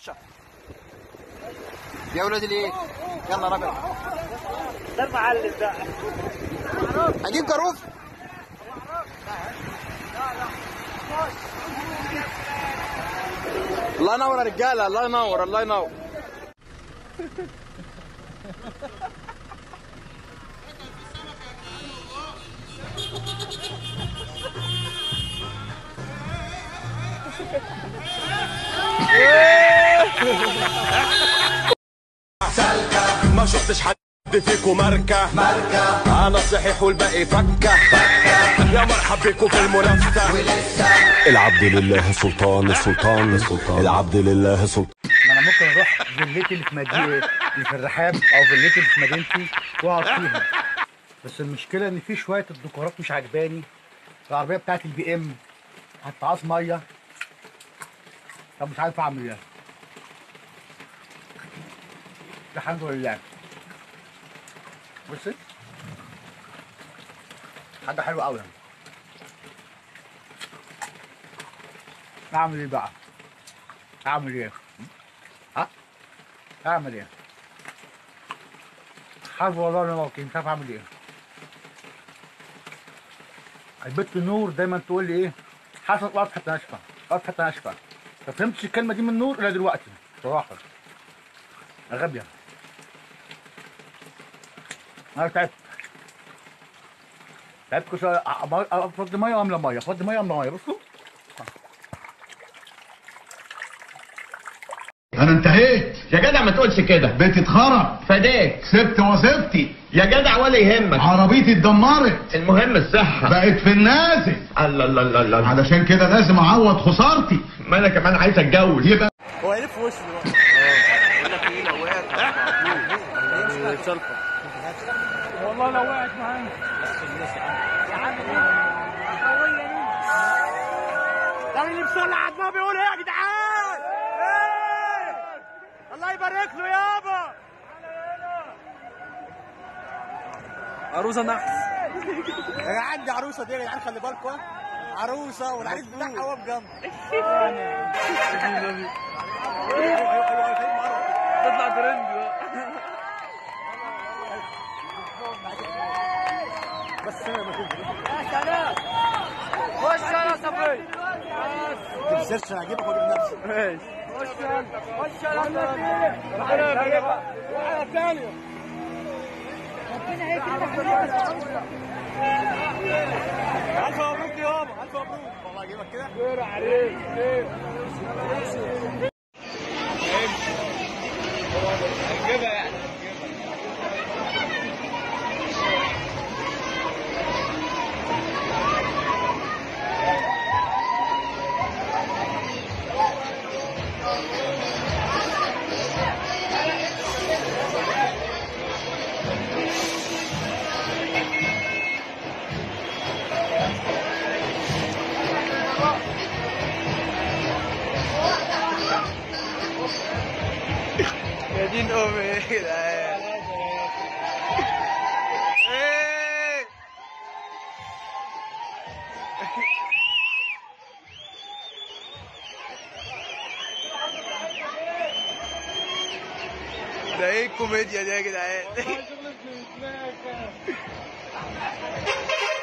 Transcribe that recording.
يا ولاد الايه يلا ربع ده المعلم ده هجيب كروف الله ينور يا رجاله الله ينور الله ينور ما شفتش حد فيكو ماركة ماركة أنا صحيح والباقي فكة يا مرحب بيكو في المنافسة العبد لله سلطان السلطان السلطان العبد لله سلطان ما انا ممكن اروح فيلتي اللي في مدينه اللي في الرحاب او فيلتي اللي في مدينتي واقعد فيها بس المشكله ان في شويه الديكورات مش عجباني العربيه بتاعت البي ام هتعاص ميه طب مش عارف اعمل ايه الحمد لله بصي حاجه حلوه قوي اعمل ايه بقى اعمل ايه ها اعمل ايه حرب والله انا موكل مش عارف اعمل ايه البت نور دايما تقول لي ايه حسن واضحه ناشفه واضحه ناشفه ما فهمتش الكلمه دي من نور الا دلوقتي صراحه غبيه انا تعبت تعبت كل شويه افضي ميه واملى ميه افضي ميه واملى ميه بصوا انا انتهيت يا جدع ما تقولش كده بيتي اتخرب فداك سبت وظيفتي يا جدع ولا يهمك عربيتي اتدمرت المهم الصحة بقت في النازل الله الله الله الله علشان كده لازم اعوض خسارتي ما انا كمان عايز اتجوز يبقى هو هيلف وشه دلوقتي والله لو وقعت معانا يا عم ده اللي بيصلي على النبي بيقول ايه يا جدعان؟ ايه؟ الله يبارك له يابا عروسه نحس يا جدعان دي عروسه دي يا جدعان خلي بالكم ها؟ عروسه والعريس بتاعها واقف جنبه تطلع ترند بقى بس يا سلام خش يا صبري ما تنساش انا هجيبك واجيب نفسي ماشي خش يا خش يا ربنا يبارك واحده ثانيه ألف مبروك يابا ألف مبروك والله أجيبك كده خير عليك خير هنجيبها يعني يا دين امي يا جدعان إيه. ده ايه الكوميديا دي يا جدعان